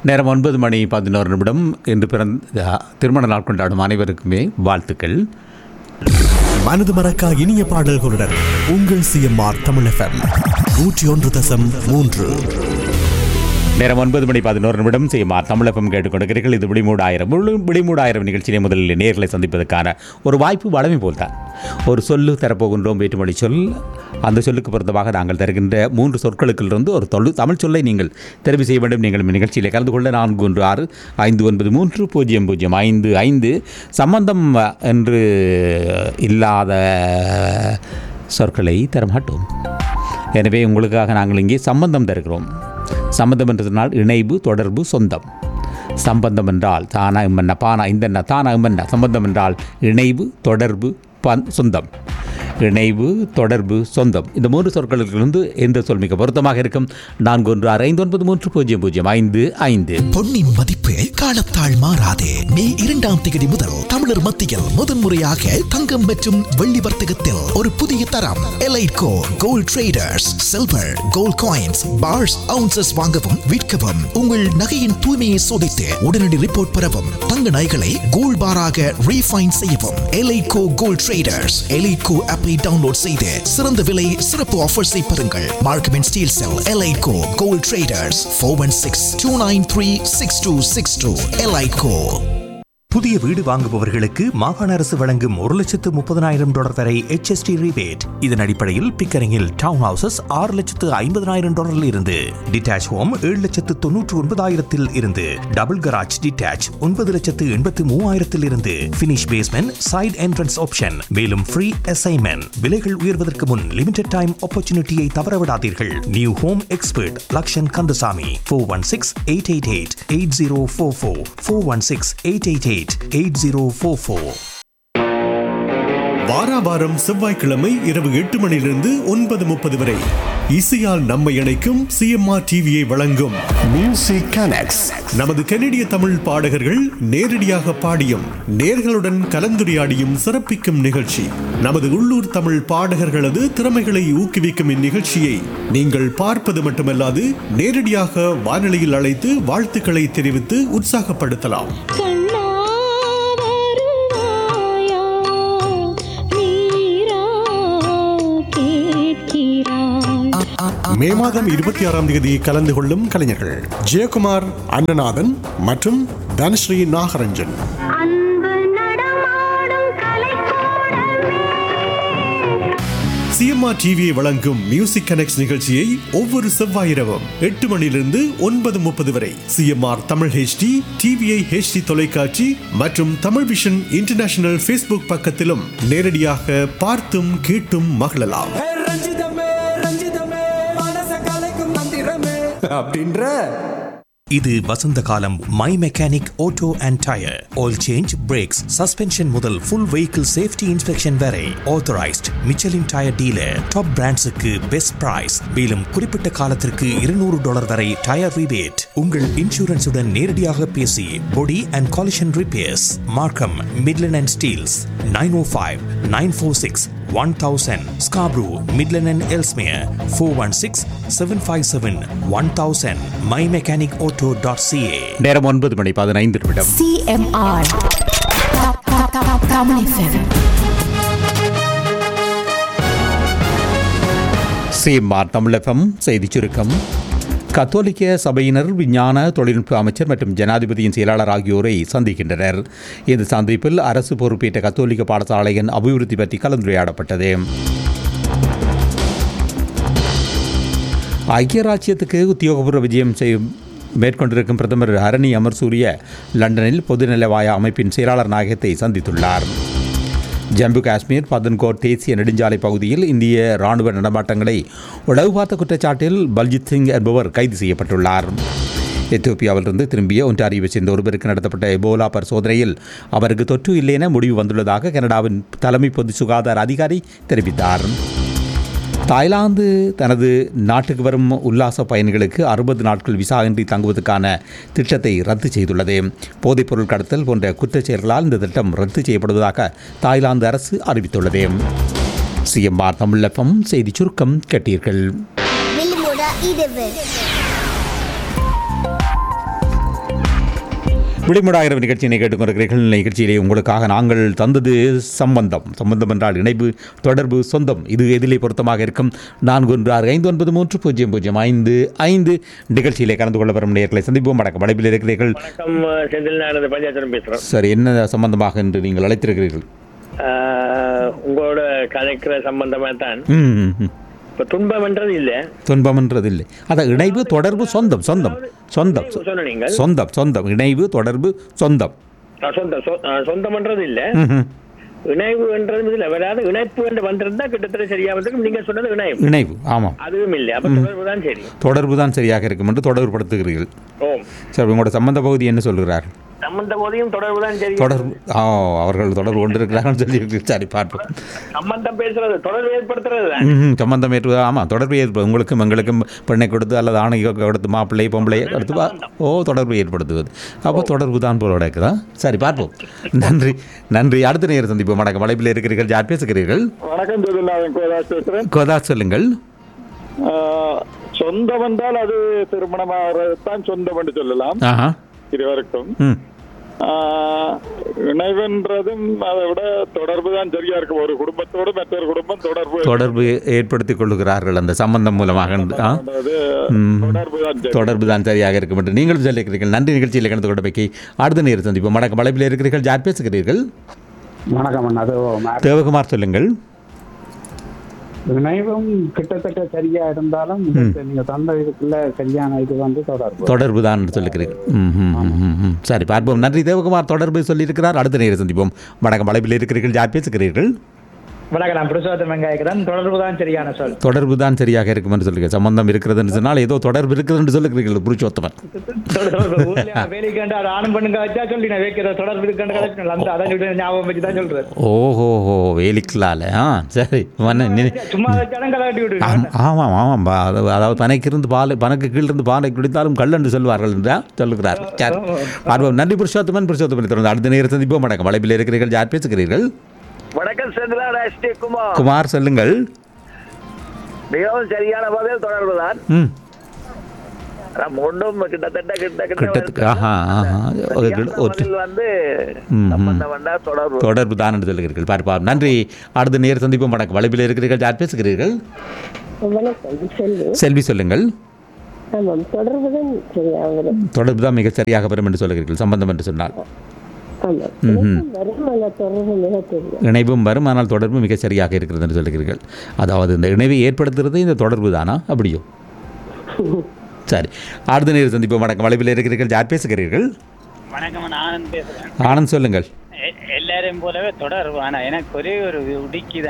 நேரம் ஒன்பது மணி பதினோரு நிமிடம் இன்று பிறந்த திருமண நாள் கொண்டாடும் அனைவருக்குமே வாழ்த்துக்கள் மனது மறக்கா இனிய பாடல்களுடன் உங்கள் சிஎம்ஆர் தமிழ் எஃப்எம் நூற்றி ஒன்று தசம் மூன்று நேரம் ஒன்பது மணி பதினோரு நிமிடம் செய்யுமார் தமிழகம் கேட்டுக்கொண்டிருக்கிறீர்கள் இது விடிமூடாயிரம் முழு விடிமூடாயிரம் நிகழ்ச்சியை முதலில் நேர்களை சந்திப்பதற்கான ஒரு வாய்ப்பு வளமை போல்தான் ஒரு சொல்லு தரப்போகின்றோம் வேற்றுமொழி சொல் அந்த சொல்லுக்கு பொருத்தமாக நாங்கள் தருகின்ற மூன்று சொற்களுக்கிலிருந்து ஒரு தொழு தமிழ் சொல்லை நீங்கள் தெரிவு செய்ய வேண்டும் நீங்கள் நிகழ்ச்சியில் கலந்து கொள்ள நான்கு ஒன்று ஆறு ஐந்து ஒன்பது மூன்று பூஜ்ஜியம் பூஜ்ஜியம் ஐந்து ஐந்து சம்பந்தம் என்று இல்லாத சொற்களை தரமாட்டோம் எனவே உங்களுக்காக நாங்கள் இங்கே சம்பந்தம் தருகிறோம் சம்பந்தம் என்று சொன்னால் இணைவு தொடர்பு சொந்தம் சம்பந்தம் என்றால் தானா இம்மன்ன பானா இந்த தானா இம்மன்ன சம்பந்தம் என்றால் இணைவு தொடர்பு பன் சொந்தம் இணைவு தொடர்பு சொந்தம் இந்த மூன்று சொற்களிலிருந்து எந்த சொல் மிக பொருத்தமாக இருக்கும் நான்கு ஒன்று ஆறு ஐந்து ஒன்பது மூன்று பூஜ்ஜியம் பூஜ்ஜியம் ஐந்து ஐந்து பொன்னின் மதிப்பு காலத்தால் மாறாதே மே இரண்டாம் தேதி முதல் தமிழர் மத்தியில் முதன்முறையாக தங்கம் மற்றும் வெள்ளி வர்த்தகத்தில் ஒரு புதிய தரம் Elitco gold traders silver gold coins bars ounces வாங்கவும் விற்கவும் உங்கள் நகையின் தூய்மையை சோதித்து உடனடி ரிப்போர்ட் பெறவும் தங்க நகைகளை கோல்ட் பாராக ரீஃபைன் செய்யவும் எலைட்கோ கோல்ட் ட்ரேடர்ஸ் எலைட்கோ ஆப்பை டவுன்லோட் செய்து சிறந்த விலை சிறப்பு ஆஃபர்ஸை பெறுங்கள் Markham and Steele cell Elitco gold traders four one six two nine three six two six two Elitco புதிய வீடு வாங்குபவர்களுக்கு மாகாண அரசு வழங்கும் ஒரு லட்சத்து முப்பதனாயிரம் டாலர் வரை HST rebate இதன் அடிப்படையில் பிக்கரிங்கில் டவுன் ஹவுசஸ் ஆறு லட்சத்து ஐம்பதனாயிரம் டாலரில் இருந்து டிட்டாச் ஹோம் ஏழு லட்சத்து தொன்னூற்று ஒன்பதாயிரத்தில் இருந்து டபுள் கராஜ் டிட்டாச் ஒன்பது லட்சத்து எண்பத்து மூவாயிரத்தில் இருந்து finish basement side entrance option மேலும் ஃப்ரீ அசைன்மெண்ட் விலைகள் உயர்வதற்கு முன் லிமிடெட் டைம் ஆப்பர்ச்சுனிட்டியை தவறவிடாதீர்கள் new home expert Lakshan Kandasamy four one six eight eight eight eight zero four four four one six eight eight eight eight zero four four வாராவாரம் செவ்வாய்க்கிழமை இரவு எட்டு மணியிலிருந்து ஒன்பது முப்பது வரை இசையால் நம்மை இணைக்கும் சிஎம்ஆர் டிவியை வழங்கும் மியூசிக் கனெக்ட்ஸ் நமது கனடிய தமிழ் பாடகர்கள் நேரடியாக பாடியும் நேர்களுடன் கலந்துரையாடியும் சிறப்பிக்கும் நிகழ்ச்சி நமது உள்ளூர் தமிழ் பாடகர்களது திறமைகளை ஊக்குவிக்கும் இந்நிகழ்ச்சியை நீங்கள் பார்ப்பது மட்டுமல்லாது நேரடியாக வானொலியில் அழைத்து வாழ்த்துக்களை தெரிவித்து உற்சாகப்படுத்தலாம் கண்ணா வருவாயா நீரா கேட்கிறாய் மே மாதம் இருபத்தி ஆறாம் தேதி கலந்து கொள்ளும் கலைஞர்கள் ஜெயக்குமார் அண்ணநாதன் மற்றும் தனஸ்ரீ நாகரஞ்சன் அன்பு நடமாடும் கலைக்கூடமே சிஎம்ஆர் டிவியை வழங்கும் மியூசிக் கனெக்ட் நிகழ்ச்சியை ஒவ்வொரு செவ்வாய் இரவும் எட்டு மணியிலிருந்து ஒன்பது முப்பது வரை CMR Tamil HD TVI HD தொலைக்காட்சி மற்றும் தமிழ் விஷன் இன்டர்நேஷனல் ஃபேஸ்புக் பக்கத்திலும் நேரடியாக பார்த்தும் கேட்டும் மகிழலாம் ஏ ரஞ்சிதமே ரஞ்சிதமே மனச கலைக்கும் மந்திரமே அப்படின்ற இது வசந்த காலம் my mechanic auto and tyre oil change brakes suspension முதல் ஃபுல் வெஹிக்கிள் சேஃப்டி இன்ஸ்பெக்ஷன் வரை authorised Michelin tyre dealer top பிராண்ட்ஸுக்கு பெஸ்ட் பிரைஸ் மேலும் குறிப்பிட்ட காலத்திற்கு இருநூறு டாலர் வரை டயர் ரிபேட் உங்கள் இன்சூரன்ஸுடன் நேரடியாக பேசி body and collision repairs Markham Midland and Steeles nine O five nine four six one thousand Scarborough Midland and Ellesmere four one six seven five seven one thousand my mechanic auto dot CA நேரம் ஒன்பது மணி பதினைந்து நிமிடம் CMR. Top, top, top, Tamil FM. CMR Tamilagam செய்திச் சுருக்கம் கத்தோலிக்க சபையினர் விஞ்ஞான தொழில்நுட்ப அமைச்சர் மற்றும் ஜனாதிபதியின் செயலாளர் ஆகியோரை சந்திக்கின்றனர் இந்த சந்திப்பில் அரசு பொறுப்பேற்ற கத்தோலிக்க பாடசாலையின் அபிவிருத்தி பற்றி கலந்துரையாடப்பட்டது ஐக்கிய ராச்சியத்துக்கு உத்தியோகபூர்வ விஜயம் செய்யும் மேற்கொண்டிருக்கும் பிரதமர் ஹரணி அமர் சூரிய லண்டனில் பொதுநலவாய அமைப்பின் செயலாளர் நாயகத்தை சந்தித்துள்ளார் ஜம்மு காஷ்மீர் பதன்கோட் தேசிய நெடுஞ்சாலை பகுதியில் இந்திய ராணுவ நடமாட்டங்களை உளவு பார்த்த குற்றச்சாட்டில் பல்ஜித் சிங் என்பவர் கைது செய்யப்பட்டுள்ளார் எத்தியோப்பியாவிலிருந்து திரும்பிய ஒன்டாரியோவை சேர்ந்த ஒருவருக்கு நடத்தப்பட்ட எபோலா பரிசோதனையில் அவருக்கு தொற்று இல்லை என முடிவு வந்துள்ளதாக கனடாவின் தலைமை பொது சுகாதார அதிகாரி தெரிவித்தார் தாய்லாந்து தனது நாட்டுக்கு வரும் உல்லாச பயணிகளுக்கு அறுபது நாட்கள் விசா இன்றி தங்குவதற்கான திட்டத்தை ரத்து செய்துள்ளது போதைப்பொருள் கடத்தல் போன்ற குற்றச் செயல்களால் இந்த திட்டம் ரத்து செய்யப்படுவதாக தாய்லாந்து அரசு அறிவித்துள்ளது சிஎம்ஆர் தமிழகம் செய்தி சுருக்கம் கேட்டீர்கள் வில்முட இதுவு விடுமுடாயிரம் நிகழ்ச்சியினை கேட்டுக்கொண்டிருக்கிறீர்கள் நிகழ்ச்சியிலே உங்களுக்காக நாங்கள் தந்தது சம்பந்தம் சம்பந்தம் என்றால் இணைப்பு தொடர்பு சொந்தம் இது எதிலே பொருத்தமாக இருக்கும் நான்கு ஒன்று ஆறு ஐந்து ஒன்பது மூன்று பூஜ்ஜியம் பூஜ்ஜியம் ஐந்து ஐந்து நிகழ்ச்சியிலே கலந்து கொள்ள வரும் நேர்களை சந்திப்போம் வணக்கம் வளைப்பில் இருக்கிறீர்கள் வணக்கம் செந்தில் நான் இந்த பஞ்சாயத்து பேசுறேன் சரி என்ன சம்பந்தமாக என்று நீங்கள் அழைத்திருக்கிறீர்கள் ஆஹ், உங்களோட கதைக்கிற சம்பந்தமா தான் ம் ம், ம். இப்ப துன்பம்ன்றது இல்ல துன்பம்ன்றது இல்லை அதான் இணைவு தொடர்பு சொந்தம் சொந்தம் சொந்தம் சொன்ன நீங்கள் சொந்தம் சொந்தம் இணைவு தொடர்பு சொந்தம் ஆஹ், சொந்த சொ- ஆஹ், சொந்தம்ன்றது இல்ல ம்ஹும். இணைவு என்றது இல்ல வராது இணைப்பு என்று வந்திருந்தா கிட்டத்தட்ட சரியா வந்திருக்கும் நீங்க சொன்னது இணைவு இணைவு ஆமாம் அதுவும் இல்லை அப்ப தொடர்பு தான் சரி தொடர்பு தான் சரியாக இருக்கும் என்று தொடர்புபடுத்துகிறீர்கள் ஓம் சரி உங்களோட சம்பந்த பகுதி என்ன சொல்கிறார் சம்பந்த போதையும் தொடர்பு தான் சரி தொடர்பு ஆ அவர்கள் தொடர்பு கொண்டிருக்கிறார்கள் சொல்லி சரி பார்ப்போம் சம்பந்தம் பேசுறது தொடர்பு ஏற்படுத்துறது தான் ம் சம்பந்தம் ஏற்று ஆமாம் தொடர்பு ஏற்படு உங்களுக்கும் எங்களுக்கும் பெண்ணை கொடுத்து அல்லது ஆணை கொடுத்து மாப்பிள்ளை பொம்பளை கொடுத்து வா- ஓ தொடர்பு ஏற்படுத்துவது அப்போ தொடர்பு தான் போல இருக்குதா சரி பார்ப்போம் நன்றி நன்றி அடுத்த நேரம் சந்திப்போம் வணக்கம் வளைப்பில் இருக்கிறீர்கள் யார் பேசுகிறீர்கள் வணக்கம் ஜெகநாதன் கோதாஸ் பேசுறேன் கோதா சொல்லுங்கள் ஆஹ், சொந்தம் என்றால் அது திருமணமாகத்தான் சொந்தம் என்று சொல்லலாம் ஆஹா இருவருக்கும் ம் ஆஹ், இணைவுன்றதும் அதை விட தொடர்பு தான் சரியா இருக்கும் ஒரு குடும்பத்தோடு மற்றொரு குடும்பம் தொடர்பு தொடர்பு ஏற்படுத்திக் கொள்ளுகிறார்கள் அந்த சம்பந்தம் மூலமாக ஆ பண்றது ம். தொடர்பு தான் சரி. தொடர்பு தான் சரியாக இருக்கும் என்று நீங்களும் சொல்லியிருக்கிறீர்கள் நன்றி நிகழ்ச்சியில் கலந்து கொண்ட வைக்கை அடுத்த நேரம் சந்திப்போம் வணக்கம் வளைப்பில் இருக்கிறீர்கள் யார் பேசுகிறீர்கள் வணக்கம் அண்ணா அது தேவகுமார் சொல்லுங்கள் நினைவும் கிட்டத்தட்ட சரியா இருந்தாலும் இதுக்கு நீங்க தந்த இதுக்குள்ள சரியான இது வந்து தொடர்பு தொடர்பு தான் சொல்லுகிறீர்கள் ம், ம், ம், ம், ம். சரி பார்ப்போம் நன்றி தேவகுமார் தொடர்பு சொல்லியிருக்கிறார் அடுத்த நேரம் சந்திப்போம் வணக்கம் வளைப்பில் இருக்கிறீர்கள் யார் பேசுகிறீர்கள் வணக்கம் நான் புருஷோத்தம் வெங்காயக்கிறேன் தொடர்பு தான் சரியான சொல் தொடர்பு தான் சரியாக இருக்கும் என்று சொல்லுங்கள் சம்பந்தம் இருக்கிறதுன்னு சொன்னால் ஏதோ தொடர்பு இருக்குது என்று சொல்லுகிறீர்கள் புருஷோத்தமன் தொடர்பு ஊர்ல வேலைக்கு கண்டு அது ஆணும் பண்ணுங்க வச்சா சொல்லி நான் வைக்கிற தொடர்பு இருக்குன்னு கதை அந்த அதான் சொல்லி ஞாபகம் வச்சு தான் சொல்றேன் ஓஹோ ஹோ வேலிக்கலால ஆ சரி மன்ன நீ- சும்மா வச்சாலும் கலாட்டி விடுங்க ஆம், ஆமாம் ஆமாம் பா- அது- அதாவது பனைக்கிருந்து பால் பனக்கு கீழிருந்து பாலை குடித்தாலும் கல் என்று சொல்வார்கள் என்றா சொல்லுகிறார் சரி பார்ப்போம் நன்றி புருஷோத்தமன் புருஷோத்தமன் தொடர்ந்து அடுத்த நேரம் சந்திப்போம் வணக்கம் வளைப்பில் இருக்கிறீர்கள் யார் பேசுகிறீர்கள் வணக்கம் செந்திலா எஸ் டி குமார் குமார் சொல்லுங்கள் மிகவும் சரியான பதில் தொடர்பு தான் ம் நம்ம ஒன்றும் கிட்டத்தட்ட கிட்ட கிட்டத்தட்ட ஆஹா ஆஹா ஒரு கிட்ட- ஒரு பதில் வந்து ம், ம். சம்பந்தம் வேண்டா தொடர்பு தொடர்பு தான் என்று சொல்லுகிறீர்கள் பார்ப்போம் நன்றி அடுத்த நேரம் சந்திப்போம் வணக்கம் வளைப்பில் இருக்கிறீர்கள் யார் பேசுகிறீர்கள் வணக்கம் செல்வி செல்வி சொல்லுங்கள் ஆமாம் தொடர்பு தான் சரியா வரும் தொடர்பு தான் மிக சரியாக வரும் என்று சொல்லுகிறீர்கள் சம்பந்தம் என்று சொன்னால் ஆமாம் ம்ஹும். வரும் ஆனால் தொடர்பு மிக தெரியும் இணைவும் வரும் ஆனால் தொடர்பு மிக சரியாக இருக்கிறது என்று சொல்லுகிறீர்கள் அதாவது இந்த இணைவை ஏற்படுத்துறது இந்த தொடர்பு தானா அப்படியோ சரி அடுத்த நேரம் சந்திப்போம் வணக்கம் வளைவில் இருக்கிறீர்கள் யார் பேசுகிறீர்கள் வணக்கம் நான் ஆனந்த் பேசுறேன் ஆனந்த் சொல்லுங்கள் எ- எல்லாரையும் போலவே தொடர்பு ஆனா எனக்கு ஒரே ஒரு உடிக்கி